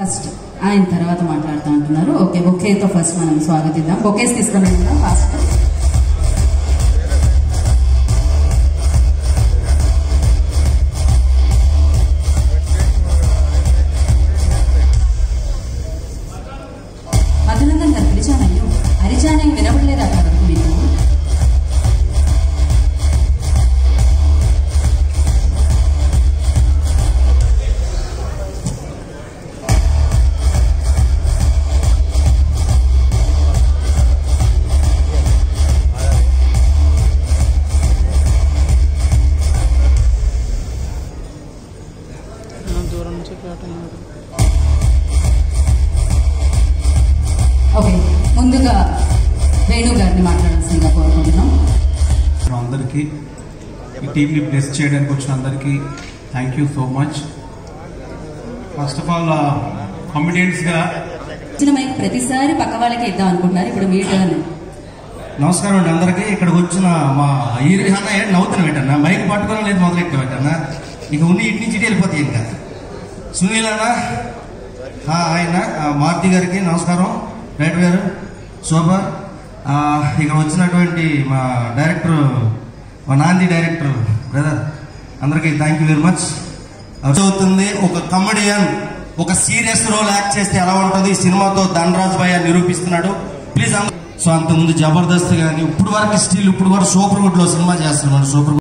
first ఆయన తర్వాత మాట్లాడుతూ అంటున్నారు ఓకే బొకేతో ఫస్ట్ మనం స్వాగతిద్దాం బొకేస్ తీసుకొని వెళ్దాం ఫాస్ట్ మధునందన్ గారు పిలిచానయ్యో అరిచానే వినపడలేదు అక్కడ వరకు మీకు దూరం నుంచి కాటన్ ఓకే ముందుగా వేణు గారిని మాట్లాడాల్సిందిగా కోరుకుంటున్నాం అందరికీ ఈ టీంని బ్లెస్ చేయడానికి వచ్చిన అందరికీ thank you so much first of all కామెడియన్స్గా ఇచ్చిన మైక్ ప్రతిసారి పక్క వాళ్ళకి ఇద్దాం అనుకుంటున్నారు ఇప్పుడు మీ టర్న్ నమస్కారం అండి అందరికీ ఇక్కడికి వచ్చిన మా హీరో అన్న ఏంటి నవ్వుతున్నా పెట్టన్నా మైక్ పట్టుకోవడం లేదు మొదలెట్టి పెట్టన్నా ఇక ఉండి ఇటు నుంచి ఇటు వెళ్ళిపోతాయి ఇంకా సునీల్ అన్న ఆ, ఆయన ఆ, మారుతి గారికి నమస్కారం రైటర్ గారు శోభ ఆ, ఇక్కడ వచ్చినటువంటి మా డైరెక్టర్ మా నాంది డైరెక్టర్ బ్రదర్ అందరికీ థ్యాంక్ యూ వెరీ మచ్ అవుతుంది ఒక కమెడియన్ ఒక సీరియస్ రోల్ యాక్ట్ చేస్తే ఎలా ఉంటుంది ఈ సినిమాతో ధనరాజ్ భయ్య నిరూపిస్తున్నాడు ప్లీజ్ సో అంతకుముందు జబర్దస్త్ కానీ ఇప్పుడు వరకు స్టిల్ ఇప్పుడు వరకు సూపర్ గుడ్ లో సినిమా చేస్తున్నాడు సూపర్